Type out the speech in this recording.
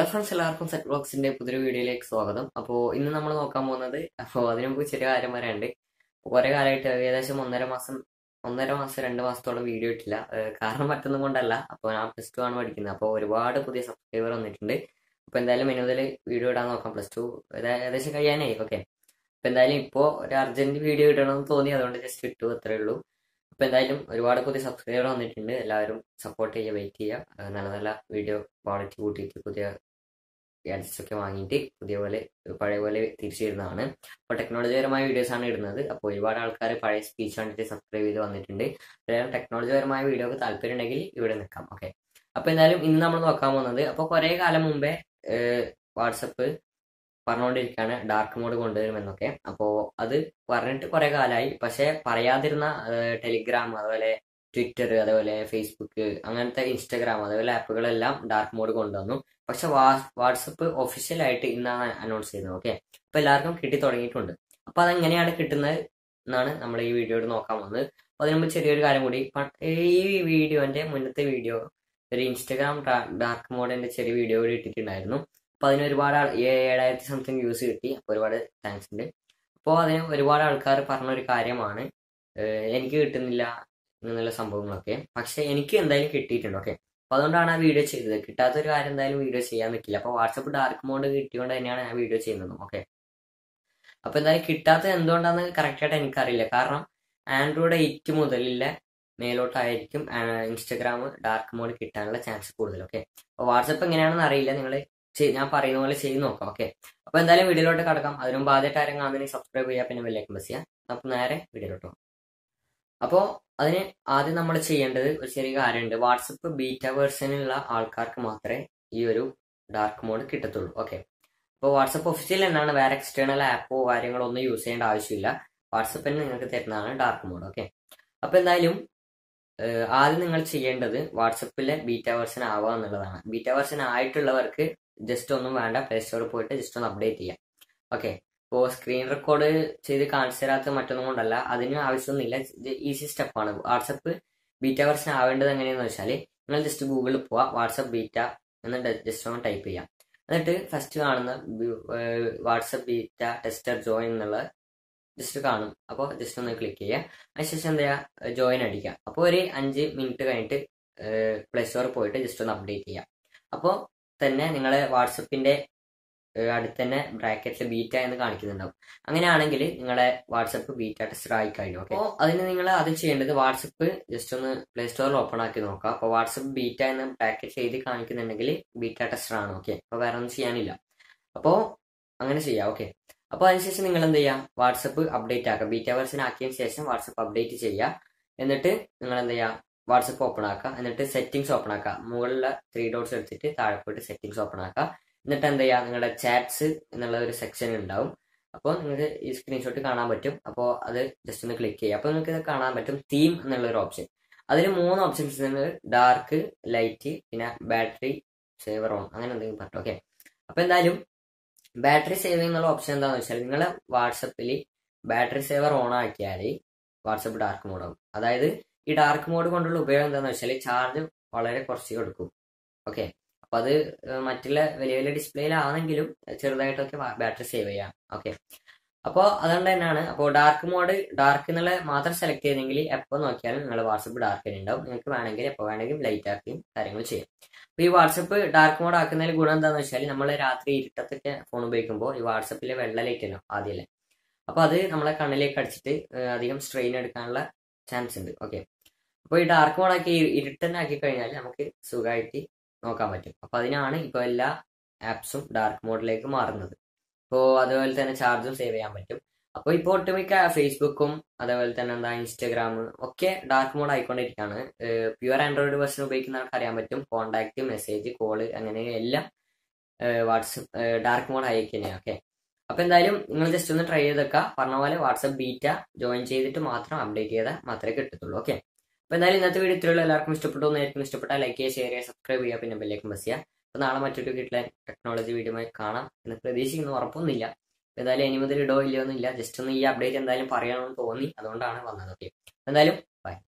friends എല്ലാവർക്കും set ബ്ലോഗ്സിന്റെ പുതിയൊരു വീഡിയോയിലേക്ക് സ്വാഗതം അപ്പോൾ ഇന്ന് നമ്മൾ നോക്കാൻ പോകുന്നത് അപ്പോൾ അതിനു മുമ്പ് ചെറിയ കാര്യം പറയാനുണ്ട് കുറെ കാലമായിട്ട് ഏകദേശം ഒന്നര മാസം ഒന്നര മാസം രണ്ട് മാസത്തോളം വീഡിയോ ഇട്ടില്ല ഏഹ് കാരണം മറ്റൊന്നും കൊണ്ടല്ല അപ്പോൾ ഞാൻ പ്ലസ് ടു ആണ് പഠിക്കുന്നത് അപ്പോൾ ഒരുപാട് പുതിയ സബ്സ്ക്രൈബർ വന്നിട്ടുണ്ട് അപ്പോൾ എന്തായാലും ഇനി മുതൽ വീഡിയോ ഇടാൻ നോക്കാം പ്ലസ് ടു ഏകദേശം കഴിയാനായി ഓക്കെ അപ്പോൾ എന്തായാലും ഇപ്പോൾ ഒരു അർജന്റ് വീഡിയോ ഇടണമെന്ന് തോന്നി അതുകൊണ്ട് ജസ്റ്റ് ഇട്ടു അത്രേ ഉള്ളൂ അപ്പോൾ എന്തായാലും ഒരുപാട് പുതിയ സബ്സ്ക്രൈബർ വന്നിട്ടുണ്ട് എല്ലാവരും സപ്പോർട്ട് ചെയ്യുക വെയിറ്റ് ചെയ്യുക ഏഹ് നല്ല നല്ല വീഡിയോ ക്വാളിറ്റി കൂട്ടിയിട്ട് പുതിയ ഗാഡ്ജറ്റ്സ് ഒക്കെ വാങ്ങിയിട്ട് പുതിയ പോലെ പഴയ പോലെ തിരിച്ചു വരുന്നതാണ് അപ്പോൾ ടെക്നോളജിപരമായ വീഡിയോസ് ആണ് ഇടുന്നത് അപ്പോൾ ഒരുപാട് ആൾക്കാർ പഴയ സ്പീച്ച് കണ്ടിട്ട് സബ്സ്ക്രൈബ് ചെയ്ത് വന്നിട്ടുണ്ട് അതായത് ടെക്നോളജിപരമായ വീഡിയോക്ക് താല്പര്യം ഉണ്ടെങ്കിൽ ഇവിടെ നിൽക്കാം ഓക്കെ അപ്പോൾ എന്തായാലും ഇന്ന് നമ്മൾ നോക്കാൻ പോകുന്നത് അപ്പോൾ കുറേ കാലം മുമ്പേ വാട്സപ്പ് പറഞ്ഞുകൊണ്ടിരിക്കുകയാണ് ഡാർക്ക് മോഡ് കൊണ്ടുവരുമെന്നൊക്കെ അപ്പോൾ അത് പറഞ്ഞിട്ട് കുറെ കാലമായി പക്ഷെ പറയാതിരുന്ന ടെലിഗ്രാം അതുപോലെ ട്വിറ്റർ അതുപോലെ ഫേസ്ബുക്ക് അങ്ങനത്തെ ഇൻസ്റ്റഗ്രാം അതുപോലെ ആപ്പുകളെല്ലാം ഡാർക്ക് മോഡ് കൊണ്ടുവന്നു പക്ഷെ വാട്സപ്പ് ഒഫീഷ്യലായിട്ട് ഇന്നാണ് അനൗൺസ് ചെയ്യുന്നത് ഓക്കെ അപ്പൊ എല്ലാവർക്കും കിട്ടി തുടങ്ങിയിട്ടുണ്ട് അപ്പൊ അതെങ്ങനെയാണ് കിട്ടുന്നത് എന്നാണ് നമ്മൾ ഈ വീഡിയോയിൽ നോക്കാൻ പോകുന്നത് അപ്പൊ അതിന് മുമ്പ് ചെറിയൊരു കാര്യം കൂടി പ- ഈ വീഡിയോന്റെ മുന്നത്തെ വീഡിയോ ഒരു ഇൻസ്റ്റഗ്രാം ഡാർക്ക് മോഡിന്റെ ചെറിയ വീഡിയോ കൂടി ഇട്ടിട്ടുണ്ടായിരുന്നു അപ്പൊ അതിന് ഒരുപാട് ആൾ- ഏ- ഏഴായിരത്തി സംതിങ് വ്യൂസ് കിട്ടി അപ്പൊ ഒരുപാട് താങ്ക്സ് ഉണ്ട് അപ്പോൾ അതിന് ഒരുപാട് ആൾക്കാർ പറഞ്ഞ ഒരു കാര്യമാണ് ഏഹ് എനിക്ക് കിട്ടുന്നില്ല എന്നുള്ള സംഭവങ്ങളൊക്കെ പക്ഷെ എനിക്ക് എന്തായാലും കിട്ടിയിട്ടുണ്ട് ഓക്കെ അപ്പൊ അതുകൊണ്ടാണ് ആ വീഡിയോ ചെയ്തത് കിട്ടാത്ത ഒരു കാര്യം എന്തായാലും വീഡിയോ ചെയ്യാൻ നിൽക്കില്ല അപ്പൊ വാട്സപ്പ് ഡാർക്ക് മോഡ് കിട്ടിയോണ്ട് തന്നെയാണ് ഞാൻ വീഡിയോ ചെയ്യുന്നത് ഓക്കെ അപ്പൊ എന്തായാലും കിട്ടാത്തത് എന്തുകൊണ്ടാന്ന് കറക്റ്റ് ആയിട്ട് എനിക്കറിയില്ല കാരണം ആൻഡ്രോയിഡ് എയ്റ്റ് മുതലുള്ള മേലോട്ടായിരിക്കും ഇൻസ്റ്റഗ്രാം ഡാർക്ക് മോഡ് കിട്ടാനുള്ള ചാൻസ് കൂടുതൽ ഓക്കെ അപ്പൊ വാട്സപ്പ് എങ്ങനെയാണെന്ന് അറിയില്ല നിങ്ങൾ ഞാൻ പറയുന്ന പോലെ ചെയ്ത് നോക്കാം ഓക്കെ അപ്പൊ എന്തായാലും വീഡിയോയിലോട്ട് കടക്കാം അതിനു മുമ്പ് ആദ്യമായിട്ട് ആരും കാണുന്നതിന് സബ്സ്ക്രൈബ് ചെയ്യാം പിന്നെ ബെല്ലേക്ക് ബസ് ചെയ്യാം നമുക്ക് നേരെ വീഡിയോയിലോട്ട് പോകാം അപ്പോൾ അതിന് ആദ്യം നമ്മൾ ചെയ്യേണ്ടത് ഒരു ചെറിയ കാര്യമുണ്ട് വാട്സപ്പ് ബീറ്റ വേർഷനിലുള്ള ആൾക്കാർക്ക് മാത്രമേ ഈ ഒരു ഡാർക്ക് മോഡ് കിട്ടത്തുള്ളൂ ഓക്കെ അപ്പോൾ വാട്സപ്പ് ഒഫീഷ്യൽ എന്നാണ് വേറെ എക്സ്റ്റേണൽ ആപ്പോ കാര്യങ്ങളോ ഒന്നും യൂസ് ചെയ്യേണ്ട ആവശ്യമില്ല വാട്സപ്പിന് നിങ്ങൾക്ക് തരുന്നതാണ് ഡാർക്ക് മോഡ് ഓക്കെ അപ്പോൾ എന്തായാലും ഏഹ്, ആദ്യം നിങ്ങൾ ചെയ്യേണ്ടത് വാട്സപ്പിലെ ബീറ്റ വേർഷൻ ആവുക എന്നുള്ളതാണ് ബീറ്റ വേർഷൻ ആയിട്ടുള്ളവർക്ക് ജസ്റ്റ് ഒന്നും വേണ്ട പ്ലേ സ്റ്റോറിൽ പോയിട്ട് ജസ്റ്റ് ഒന്ന് അപ്ഡേറ്റ് ചെയ്യാം ഓക്കെ ഇപ്പോൾ സ്ക്രീൻ റെക്കോർഡ് ചെയ്ത് കാണിച്ചു തരാത്ത മറ്റൊന്നും കൊണ്ടല്ല അതിന് ആവശ്യമൊന്നുമില്ല ഈസി സ്റ്റെപ്പാണ് വാട്സപ്പ് ബീറ്റ വെർഷൻ ആവേണ്ടത് എങ്ങനെയാണെന്ന് വെച്ചാൽ നിങ്ങൾ ജസ്റ്റ് ഗൂഗിളിൽ പോവാ വാട്സപ്പ് ബീറ്റ എന്ന് ജസ്റ്റ് ഒന്ന് ടൈപ്പ് ചെയ്യാം എന്നിട്ട് ഫസ്റ്റ് കാണുന്ന വാട്സപ്പ് ബീറ്റ ടെസ്റ്റർ ജോയിൻ എന്നുള്ള ജസ്റ്റ് കാണും അപ്പോൾ ജസ്റ്റ് ഒന്ന് ക്ലിക്ക് ചെയ്യുക അതിനുശേഷം എന്താ ചെയ്യുക ജോയിൻ അടിക്കുക അപ്പോൾ ഒരു അഞ്ച് മിനിറ്റ് കഴിഞ്ഞിട്ട് പ്ലേ സ്റ്റോറിൽ പോയിട്ട് ജസ്റ്റ് ഒന്ന് അപ്ഡേറ്റ് ചെയ്യുക അപ്പോൾ തന്നെ നിങ്ങളെ വാട്സപ്പിന്റെ ഏഹ് അടുത്ത് തന്നെ ബ്രാക്കറ്റിൽ ബീറ്റ എന്ന് കാണിക്കുന്നുണ്ടാവും അങ്ങനെയാണെങ്കിൽ നിങ്ങളെ വാട്സപ്പ് ബീറ്റ ടെസ്റ്റർ ആയി കഴിഞ്ഞു ഓക്കെ അപ്പോൾ അതിന് നിങ്ങൾ ആദ്യം ചെയ്യേണ്ടത് വാട്സപ്പ് ജസ്റ്റ് ഒന്ന് പ്ലേ സ്റ്റോറിൽ ഓപ്പൺ ആക്കി നോക്കുക അപ്പോൾ വാട്സപ്പ് ബീറ്റ എന്ന് ബ്രാക്കറ്റ് എഴുതി കാണിക്കുന്നുണ്ടെങ്കിൽ ബീറ്റ ടെസ്റ്റർ ആണ് ഓക്കെ അപ്പോൾ വേറെ ഒന്നും ചെയ്യാനില്ല അപ്പോൾ അങ്ങനെ ചെയ്യാം ഓക്കെ അപ്പോൾ അതിനുശേഷം നിങ്ങൾ എന്ത് ചെയ്യാം വാട്സപ്പ് അപ്ഡേറ്റ് ആക്കുക ബീറ്റ വെർഷൻ ആക്കിയതിന് ശേഷം വാട്സപ്പ് അപ്ഡേറ്റ് ചെയ്യുക എന്നിട്ട് നിങ്ങൾ എന്ത് ചെയ്യുക വാട്സപ്പ് ഓപ്പൺ ആക്കുക എന്നിട്ട് സെറ്റിംഗ്സ് ഓപ്പൺ ആക്കുക മുകളിലെ ത്രീ ഡോട്ട്സ് എടുത്തിട്ട് താഴെ പോയിട്ട് സെറ്റിംഗ്സ് ഓപ്പൺ ആക്കുക എന്നിട്ട് എന്ത് ചെയ്യുക നിങ്ങളുടെ ചാറ്റ്സ് എന്നുള്ള ഒരു സെക്ഷൻ ഉണ്ടാവും അപ്പോൾ നിങ്ങൾക്ക് ഈ സ്ക്രീൻഷോട്ട് കാണാൻ പറ്റും അപ്പോൾ അത് ജസ്റ്റ് ഒന്ന് ക്ലിക്ക് ചെയ്യുക അപ്പോൾ നിങ്ങൾക്ക് ഇത് കാണാൻ പറ്റും തീം എന്നുള്ള ഒരു ഓപ്ഷൻ അതിൽ മൂന്ന് ഓപ്ഷൻസ് ഉണ്ട് ഡാർക്ക് ലൈറ്റ് പിന്നെ ബാറ്ററി സേവർ ഓൺ അങ്ങനെ എന്തെങ്കിലും പറഞ്ഞു ഓക്കെ അപ്പോൾ എന്തായാലും ബാറ്ററി സേവിംഗ് എന്നുള്ള ഓപ്ഷൻ എന്താണെന്ന് വെച്ചാൽ നിങ്ങൾ വാട്സപ്പിൽ ബാറ്ററി സേവർ ഓൺ ആക്കിയാൽ വാട്സപ്പ് ഡാർക്ക് മോഡ് ആവും അതായത് ഈ ഡാർക്ക് മോഡ് കൊണ്ടുള്ള ഉപയോഗം എന്താണെന്ന് വെച്ചാൽ ചാർജ് വളരെ കുറച്ച് കൊടുക്കും ഓക്കെ അപ്പൊ അത് ഏഹ് മറ്റുള്ള വലിയ വലിയ ഡിസ്പ്ലേയിലാണെങ്കിലും ചെറുതായിട്ടൊക്കെ ബാറ്ററി സേവ് ചെയ്യാം ഓക്കെ അപ്പോൾ അതുകൊണ്ട് തന്നെയാണ് അപ്പോൾ ഡാർക്ക് മോഡ് ഡാർക്ക് എന്നുള്ള മാത്രം സെലക്ട് ചെയ്തെങ്കിൽ എപ്പോൾ നോക്കിയാലും നിങ്ങൾ വാട്സപ്പ് ഡാർക്ക് തന്നെ ഉണ്ടാവും നിങ്ങൾക്ക് വേണമെങ്കിൽ എപ്പോൾ വേണമെങ്കിലും ലൈറ്റ് ആക്കിയും കാര്യങ്ങൾ ചെയ്യാം അപ്പോൾ ഈ വാട്സപ്പ് ഡാർക്ക് മോഡ് ആക്കുന്നതിൽ ഗുണം എന്താണെന്ന് വെച്ചാൽ നമ്മൾ രാത്രി ഇരുട്ടത്തൊക്കെ ഫോൺ ഉപയോഗിക്കുമ്പോൾ ഈ വാട്സപ്പിലെ വെള്ള ലൈറ്റ് അല്ലോ ആദ്യമല്ലേ അപ്പോൾ അത് നമ്മളെ കണ്ണിലേക്ക് അടിച്ചിട്ട് ഏഹ് അധികം സ്ട്രെയിൻ എടുക്കാനുള്ള ചാൻസ് ഉണ്ട് ഓക്കെ അപ്പോൾ ഈ ഡാർക്ക് മോഡ് ആക്കി ഇരുട്ടന്നെ ആക്കി കഴിഞ്ഞാൽ നമുക്ക് സുഖമായിട്ട് നോക്കാൻ പറ്റും അപ്പൊ അതിനാണ് ഇപ്പൊ എല്ലാ ആപ്സും ഡാർക്ക് മോഡിലേക്ക് മാറുന്നത് ഇപ്പോൾ അതുപോലെ തന്നെ ചാർജും സേവ് ചെയ്യാൻ പറ്റും അപ്പോൾ ഇപ്പോൾ ഒട്ടുമിക്ക ഫേസ്ബുക്കും അതേപോലെ തന്നെ എന്താ ഇൻസ്റ്റഗ്രാം ഒക്കെ ഡാർക്ക് മോഡ് ആയിക്കൊണ്ടിരിക്കുകയാണ് പ്യുവർ ആൻഡ്രോയിഡ് വെർഷൻ ഉപയോഗിക്കുന്ന ആൾക്ക് അറിയാൻ പറ്റും കോണ്ടാക്ട് മെസ്സേജ് കോള് അങ്ങനെ എല്ലാം വാട്സപ്പ് ഡാർക്ക് മോഡ് ആയി തന്നെയാണ് ഓക്കെ അപ്പൊ എന്തായാലും നിങ്ങൾ ജസ്റ്റ് ഒന്ന് ട്രൈ ചെയ്തൊക്കെ പറഞ്ഞ പോലെ വാട്സപ്പ് ബീറ്റ ജോയിൻ ചെയ്തിട്ട് മാത്രം അപ്ഡേറ്റ് ചെയ്താൽ മാത്രമേ കിട്ടത്തുള്ളൂ ഓക്കെ അപ്പൊ എന്തായാലും ഇന്നത്തെ വീഡിയോ ഇത്രയുള്ള എല്ലാവർക്കും ഇഷ്ടപ്പെട്ടു എന്നായിരിക്കും ഇഷ്ടപ്പെട്ടാൽ ലൈക്ക് ചെയ്യുക ഷെയർ ചെയ്യുക സബ്സ്ക്രൈബ് ചെയ്യുക പിന്നെ ബെല്ലേക്കും ബസ് ചെയ്യുക അപ്പൊ നാളെ മറ്റൊരു കിട്ടില്ല ടെക്നോളജി വീഡിയോ കാണാം എന്ന് പ്രതീക്ഷിക്കുന്നു ഉറപ്പൊന്നുമില്ല അപ്പൊ എന്തായാലും ഇനി മുതൽ ഇടോ ഇല്ലയോ എന്നില്ല ജസ്റ്റ് ഒന്ന് ഈ അപ്ഡേറ്റ് എന്തായാലും പറയണമെന്ന് തോന്നി അതുകൊണ്ടാണ് വന്നത് ഓക്കെ എന്തായാലും ബൈ